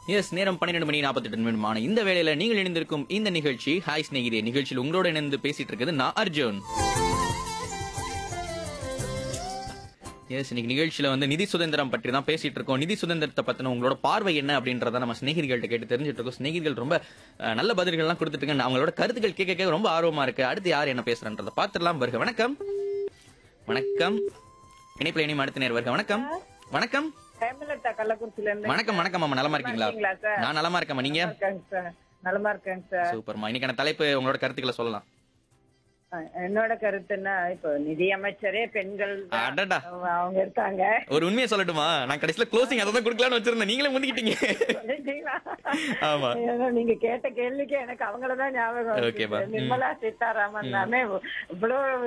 S நேரம் பன்னிரெண்டு மணி நாற்பத்தெட்டு நிமிடமான இந்த வேளையில நீங்கள் இணைந்திருக்கும் இந்த நிகழ்ச்சி ஹாய் ஸ்நேகிதே நிகழ்ச்சியில் உங்களோட இணைந்து பேசிட்டு இருக்குது நான் அர்ஜுன் எஸ் இன்னைக்கு நிகழ்ச்சியில வந்து நிதி சுதந்திரம் பற்றி தான் பேசிட்டு இருக்கோம் நிதி சுதந்திரத்தை பத்தின உங்களோட பார்வை என்ன அப்படின்றத நம்ம சிநேகிதிகள்ட்ட கேட்டு தெரிஞ்சுட்டு இருக்கோம் சிநேகிதிகள் ரொம்ப அஹ், நல்ல பதில்கள்லாம் கொடுத்துட்டு இருக்காங்க அவங்களோட கருத்துக்கள் கேட்க கேட்க ரொம்ப ஆர்வமா இருக்கு அடுத்து யார் என்ன பேசுறன்றத பார்த்துடலாம் வருக வணக்கம் வணக்கம் இணைப்பில் இனிமே அடுத்த நேர் வருக வணக்கம் வணக்கம் ஹேமலதா கள்ளக்குறிச்சில இருந்து வணக்கம் வணக்கம் மாமா நலமா இருக்கீங்களா இருக்கீங்களா சார்? நான் நலமா இருக்கேம்மா நீங்க இருக்கேங்க சார் நலமா இருக்கேங்க சார் சூப்பர்மா இன்னைக்கான தலைப்பு உங்களோட கருத்துக்களை சொல்லலாம் அஹ் என்னோட கருத்துன்னா இப்போ நிதி அமைச்சரே பெண்கள் தான். அடடா அவங்க இருக்காங்க ஒரு உண்மையை சொல்லட்டுமா நான் கடைசியில க்ளோசிங் அதை தான் கொடுக்கலாம்னு வச்சிருந்தேன் நீங்களே முந்திக்கிட்டீங்க சொல்லிட்டீங்களா? ஆமா ஏன்னா நீங்க கேட்ட கேள்விக்கு எனக்கு அவங்களதான் ஞாபகம் Okay, பா. வருது. நிர்மலா சீதாராமன் தானே இவ்வளவு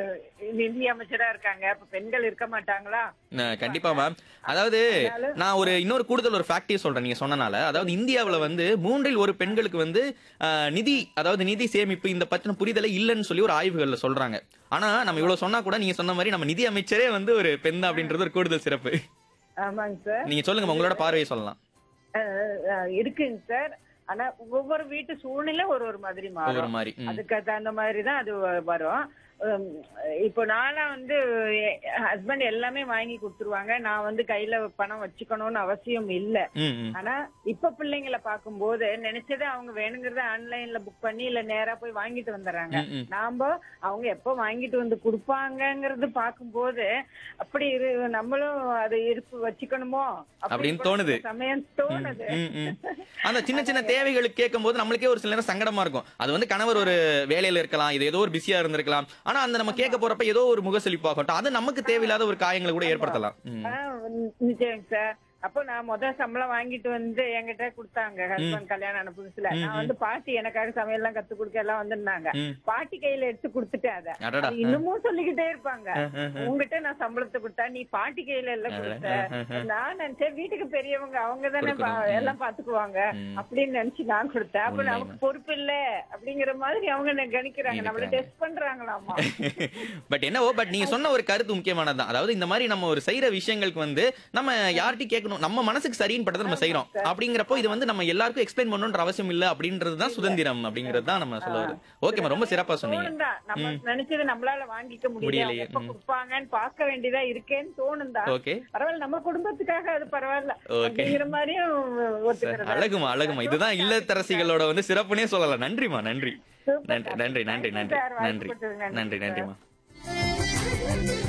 நிதி அமைச்சரா இருக்காங்க அப்ப பெண்கள் இருக்க மாட்டாங்களா ந- கண்டிப்பா மேம் அதாவது நான் ஒரு இன்னொரு கூடுதல் ஒரு ஃபேக்டே சொல்றேன் நீங்க சொன்னனால அதாவது இந்தியாவுல வந்து மூன்றில் ஒரு பெண்களுக்கு வந்து ஆஹ், நிதி அதாவது நிதி சேமிப்பு இந்த பத்தின புரிதலை இல்லைன்னு சொல்லி ஒரு ஆய்வுகள்ல சொல்றாங்க ஆனா நம்ம இவ்வளவு சொன்னா கூட நீங்க சொன்ன மாதிரி நம்ம நிதி அமைச்சரே வந்து ஒரு பெண் தான் அப்படின்றது ஒரு கூடுதல் சிறப்பு ஆமாங்க சார் நீங்க சொல்லுங்க உங்களோட பார்வையை சொல்லலாம் அஹ் அஹ் இருக்குங்க சார் ஆனா ஒவ்வொரு வீட்டு சூழ்நிலை ஒரு ஒரு மாதிரி ஒரு மாறும் மாதிரி ம். அதுக்கு தகுந்த மாதிரி தான் அது வ- வரும் உம், இப்போ நானா வந்து ஹஸ்பண்ட் எல்லாமே வாங்கி கொடுத்துருவாங்க நான் வந்து கையில பணம் வச்சுக்கணும்னு அவசியம் இல்ல ம், ம். ஆனா இப்ப பிள்ளைங்களை பார்க்கும்போது நினைச்சதை அவங்க வேணுங்கிறத ஆன்லைன்ல புக் பண்ணி இல்ல நேரா போய் வாங்கிட்டு வந்துடுறாங்க ம், ம். நாம அவங்க எப்ப வாங்கிட்டு வந்து கொடுப்பாங்கங்கிறது பார்க்கும்போது அப்படி இரு நம்மளும் அது இருப்பு வச்சுக்கணுமோ அப்படின்னு கூட தோணுது. சில சமயம் தோணுது ம், ம். அந்த சின்ன சின்ன தேவைகளுக்கு கேட்கும் போது நம்மளுக்கே ஒரு சில நேரம் சங்கடமா இருக்கும் அது வந்து கணவர் ஒரு வேலையில இருக்கலாம் இது ஏதோ ஒரு பிஸியா இருந்திருக்கலாம் ஆனா அந்த நம்ம கேட்க போறப்ப ஏதோ ஒரு முகசலிப்பாகட்டும் அது நமக்கு தேவையில்லாத ஒரு காயங்களை கூட ஏற்படுத்தலாம் ம். ஆ, நிச்சயம் சார் அப்போ நான் முத சம்பளம் வாங்கிட்டு வந்து என்கிட்ட கொடுத்தாங்க ஹஸ்பண்ட் கல்யாணம் ஆன புதுசுல நான் வந்து பாட்டி எனக்காக சமையல் எல்லாம் கத்து கொடுக்க எல்லாம் வந்திருந்தாங்க ம். பாட்டி கையில எடுத்து கொடுத்துட்டேன் அத அடடா. அது இன்னமும் சொல்லிக்கிட்டே இருப்பாங்க உங்ககிட்ட நான் சம்பளத்தை கொடுத்தா நீ பாட்டி கையில எல்லாம் கொடுத்த நான் நினைச்சேன் வீட்டுக்கு பெரியவங்க அவங்க தானே பா- எல்லாம் பாத்துக்குவாங்க அப்படின்னு நினைச்சு நான் கொடுத்தேன் அப்ப நமக்கு பொறுப்பு இல்ல அப்படிங்கிற மாதிரி அவங்க என்ன கணிக்கிறாங்க நம்மள டெஸ்ட் பண்றாங்களாமா பட் என்னவோ பட் நீங்க சொன்ன ஒரு கருத்து முக்கியமானதுதான் அதாவது இந்த மாதிரி நம்ம ஒரு செய்யற விஷயங்களுக்கு வந்து நம்ம யார்கிட்டயும் கேட்கணும் நம்ம மனசுக்கு சரின்னு பட்டதை நம்ம செய்யறோம் அப்படிங்கிறப்போ இது வந்து நம்ம எல்லாருக்கும் எக்ஸ்பிளைன் பண்ணணுன்ற அவசியம் இல்ல அப்படின்றது தான் சுதந்திரம் அப்படிங்கிறது தான் நம்ம சொல்ல வருது ஓகேமா ரொம்ப சிறப்பா சொன்னீங்க தோணுந்தா நம்ம நினைச்சது நம்மளால வாங்கிக்க முடியல முடியலையே. அவங்க எப்ப கொடுப்பாங்கன்னு பார்க்க வேண்டியதா இருக்கேன்னு தோணுந்தா ஓகே பரவாயில்ல நம்ம குடும்பத்துக்காக அது பரவாயில்ல Okay. அப்படிங்கிற மாதிரியும் ஒத்துக்கிறதா அழகுமா அழகுமா இதுதான் இல்லத்தரசிகளோட வந்து சிறப்புனே சொல்லலாம் நன்றிமா நன்றி Super. நன்றி நன்றி நன்றி Thank you, நன்றி sir. நன்றி வாய்ப்பு கொடுத்ததுக்கு நன்றி, நன்றி sir. நன்றிமா